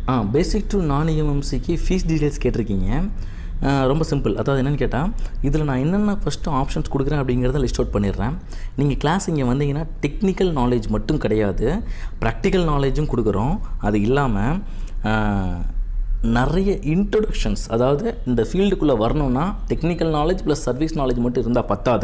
ஆ பேசிக் to நான் இஎம்எம்சிக்கு fees details கேட்டிருக்கீங்க ஆ, ரொம்ப சிம்பிள் அதாவது என்னென்னு கேட்டால் இதில் நான் என்னென்ன ஃபஸ்ட்டு ஆப்ஷன்ஸ் கொடுக்குறேன் அப்படிங்கிறத லிஸ்ட் அவுட் பண்ணிடுறேன் நீங்கள் கிளாஸ் இங்கே வந்தீங்கன்னா டெக்னிக்கல் நாலேஜ் மட்டும் கிடையாது ப்ராக்டிக்கல் நாலேஜும் கொடுக்குறோம் அது இல்லாமல் நிறைய இன்ட்ரொடக்ஷன்ஸ் அதாவது இந்த ஃபீல்டுக்குள்ளே வரணும்னா technical knowledge plus service knowledge மட்டும் இருந்தால் பத்தாது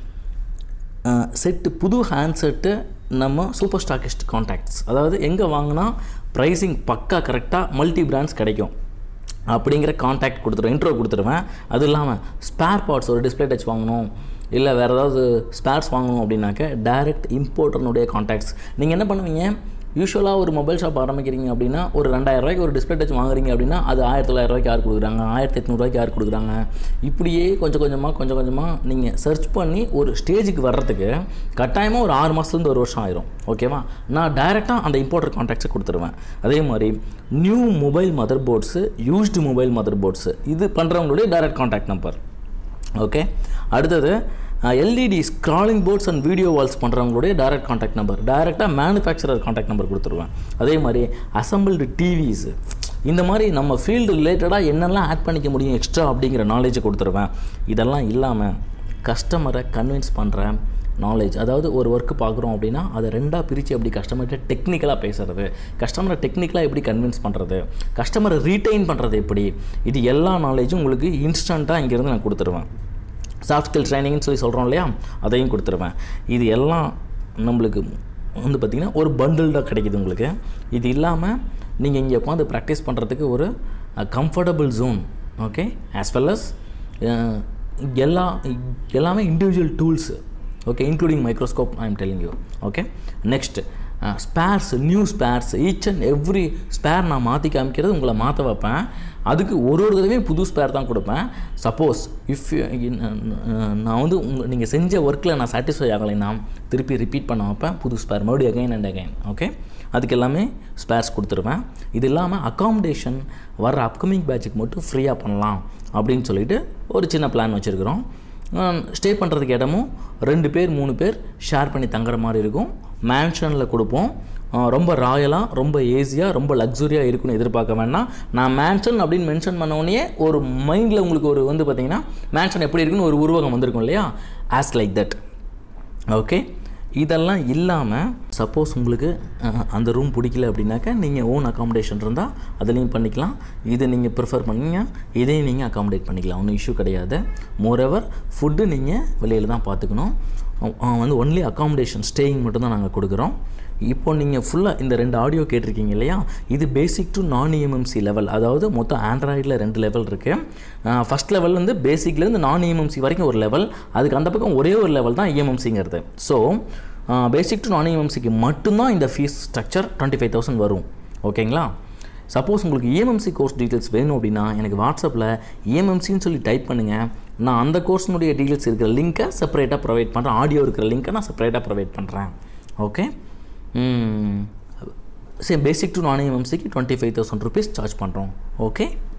செட்டு புது ஹேண்ட்செட்டு நம்ம சூப்பர் ஸ்டாக்கிஸ்ட் கான்டாக்ட்ஸ் அதாவது எங்கே வாங்கினா ப்ரைஸிங் பக்கா கரெக்டாக மல்டி பிராண்ட்ஸ் கிடைக்கும் அப்படிங்கிற கான்டாக்ட் கொடுத்துருவேன் இன்ட்ரோ கொடுத்துருவேன் அது இல்லாமல் ஸ்பேர் பார்ட்ஸ் ஒரு டிஸ்பிளே டச் வாங்கணும் இல்லை வேறு ஏதாவது ஸ்பேர்ஸ் வாங்கணும் அப்படின்னாக்க டைரக்ட் இம்போர்ட்டர்னுடைய கான்டாக்ட்ஸ் நீங்கள் என்ன பண்ணுவீங்க யூஸ்வலாக ஒரு மொபைல் ஷாப் ஆரம்பிக்கிறீங்க அப்படின்னா ஒரு ரெண்டாயிரம் ரூபாய்க்கு ஒரு டிஸ்பிளே டச் வாங்குறீங்க அப்படின்னா அது ஆயிரத்தி தொள்ளாயிரம் ரூபாய்க்கு யார் கொடுக்குறாங்க ஆயிரத்தி எட்நூறுவாய்க்கு யார் கொடுக்குறாங்க இப்படியே கொஞ்சம் கொஞ்சமாக கொஞ்சம் கொஞ்சமாக நீங்கள் சர்ச் பண்ணி ஒரு ஸ்டேஜுக்கு வர்றதுக்கு கட்டாயமாக ஒரு ஆறு மாதத்துலேருந்து ஒரு வருஷம் ஆயிரும் ஓகேவா நான் டைரெக்டாக அந்த இம்போர்ட்டர் கான்டாக்ட்ஸை கொடுத்துருவேன் அதே மாதிரி new mobile mother boards used mobile mother boards இது பண்ணுறவங்களுடைய டைரக்ட் கான்டாக்ட் நம்பர் ஓகே அடுத்தது LED scrolling boards and video walls பண்ணுறவங்களுடைய டைரக்ட் கான்டாக்ட் நம்பர் டைரெக்டாக மேனுஃபேக்சரர் கான்டாக்ட் நம்பர் கொடுத்துருவேன் அதே மாதிரி அசம்பிள்டு டிவிஸ் இந்த மாதிரி நம்ம ஃபீல்டு ரிலேட்டடாக என்னெல்லாம் ஆட் பண்ணிக்க முடியும் எக்ஸ்ட்ரா அப்படிங்கிற நாலேஜை கொடுத்துருவேன் இதெல்லாம் இல்லாமல் கஸ்டமரை கன்வின்ஸ் பண்ணுறேன் நாலேஜ் அதாவது ஒரு ஒர்க்கு பார்க்குறோம் அப்படின்னா அதை ரெண்டாக பிரித்து எப்படி கஸ்டமர்கிட்ட டெக்னிக்கலாக பேசுறது கஸ்டமரை டெக்னிக்கலாக எப்படி கன்வின்ஸ் பண்ணுறது கஸ்டமரை ரீட்டைன் பண்ணுறது எப்படி இது எல்லா நாலேஜும் உங்களுக்கு இன்ஸ்டண்ட்டாக இங்கேருந்து நான் கொடுத்துருவேன் சாஃப்ட் ஸ்கில் ட்ரைனிங்னு சொல்லி சொல்கிறோம் இல்லையா அதையும் கொடுத்துருவேன் இது எல்லாம் நம்மளுக்கு வந்து பார்த்திங்கன்னா ஒரு பண்டில்டாக கிடைக்குது உங்களுக்கு இது இல்லாமல் நீங்கள் இங்கே உட்காந்து ப்ராக்டிஸ் பண்ணுறதுக்கு ஒரு comfortable zone okay as well as எல்லா எல்லாமே individual tools okay including microscope I am telling you okay next spares new spares each and every spare நான் மாற்றி காமிக்கிறது உங்களை மாற்ற வைப்பேன் அதுக்கு ஒரு ஒரு தடவையும் புது ஸ்பேர் தான் கொடுப்பேன் சப்போஸ் இஃப் நான் வந்து உங்கள் நீங்கள் செஞ்ச ஒர்க்கில் நான் சாட்டிஸ்ஃபை ஆகலைன்னா திருப்பி ரிப்பீட் பண்ண வைப்பேன் புது ஸ்பேர் மறுபடியும் அகைன் அண்ட் அகைன் ஓகே அதுக்கு எல்லாமே ஸ்பேர்ஸ் கொடுத்துருவேன் இது இல்லாமல் அக்காமடேஷன் வர அப்கமிங் பேட்சுக்கு மட்டும் ஃப்ரீயாக பண்ணலாம் அப்படின்னு சொல்லிட்டு ஒரு சின்ன பிளான் வச்சுருக்குறோம் ஸ்டே பண்ணுறதுக்கு இடமும் ரெண்டு பேர் மூணு பேர் ஷேர் பண்ணி தங்குற மாதிரி இருக்கும் மேன்ஷனில் கொடுப்போம் அஹ் ரொம்ப ராயலாக ரொம்ப ஏசியாக ரொம்ப லக்ஸுரியாக இருக்குன்னு எதிர்பார்க்க வேண்டாம் நான் மேன்ஷன் அப்படின்னு மென்ஷன் பண்ண உடனே ஒரு மைண்டில் உங்களுக்கு ஒரு வந்து பார்த்தீங்கன்னா மேன்ஷன் எப்படி இருக்குன்னு ஒரு உருவகம் வந்திருக்கும் இல்லையா ஆஸ் லைக் தட் ஓகே இதெல்லாம் இல்லாமல் சப்போஸ் உங்களுக்கு அஹ், அந்த ரூம் பிடிக்கல அப்படின்னாக்கா நீங்கள் ஓன் அக்காமடேஷன் இருந்தால் அதுலேயும் பண்ணிக்கலாம் இதை நீங்கள் ப்ரிஃபர் பண்ணீங்க இதையும் நீங்கள் அக்காமடேட் பண்ணிக்கலாம் ஒன்றும் இஷ்யூ கிடையாது மோரெவர் ஃபுட்டு நீங்கள் வெளியில் தான் பார்த்துக்கணும் அஹ், வந்து ஒன்லி அக்காமடேஷன் ஸ்டேயிங் மட்டும்தான் நாங்கள் கொடுக்குறோம் இப்போ நீங்கள் ஃபுல்லாக இந்த ரெண்டு ஆடியோ கேட்டிருக்கீங்க இல்லையா இது பேசிக் டு நான் இஎம்எம்சி லெவல் அதாவது மொத்தம் ஆண்ட்ராய்டில் ரெண்டு லெவல் இருக்குது ஃபஸ்ட் லெவல் வந்து பேசிக்லேருந்து நான் இஎம்எம்சி வரைக்கும் ஒரு லெவல் அதுக்கு அந்த பக்கம் ஒரே ஒரு லெவல் தான் இஎம்எம்சிங்கிறது ஸோ பேசிக் டு நான் இஎம்எம்சிக்கு மட்டும்தான் இந்த fees structure twenty five thousand வரும் ஓகேங்களா சப்போஸ் உங்களுக்கு இஎம்எம்சி கோர்ஸ் டீட்டெயில்ஸ் வேணும் அப்படின்னா எனக்கு வாட்ஸ்அப்பில் இஎம்எம்சின்னு சொல்லி டைப் பண்ணுங்கள் நான் அந்த கோர்ஸினுடைய டீட்டெயில்ஸ் இருக்கிற லிங்க்கை செப்பரேட்டாக ப்ரொவைட் பண்ணுறேன் ஆடியோ இருக்கிற லிங்க்கை நான் செப்பரேட்டாக ப்ரொவைட் பண்ணுறேன் ஓகே சேம் பேசிக் டு நான் இஎம்எம்சிக்கு twenty five thousand rupees charge பண்ணுறோம் ஓகே